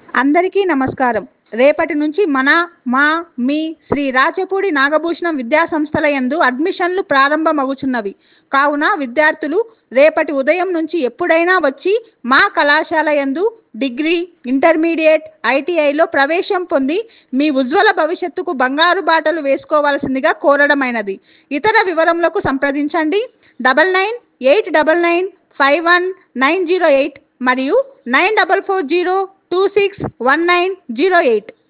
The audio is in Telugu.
అందరికీ నమస్కారం రేపటి నుంచి మన మా మీ శ్రీ రాచపూడి నాగభూషణం విద్యా సంస్థల యందు అడ్మిషన్లు ప్రారంభమగుచున్నవి కావున విద్యార్థులు రేపటి ఉదయం నుంచి ఎప్పుడైనా వచ్చి మా కళాశాల యందు డిగ్రీ ఇంటర్మీడియట్ ఐటీఐలో ప్రవేశం పొంది మీ ఉజ్వల భవిష్యత్తుకు బంగారు బాటలు వేసుకోవాల్సిందిగా కోరడమైనది ఇతర వివరములకు సంప్రదించండి double nine eight double nine five one nine zero eight మరియు nine double four zero two six one nine zero eight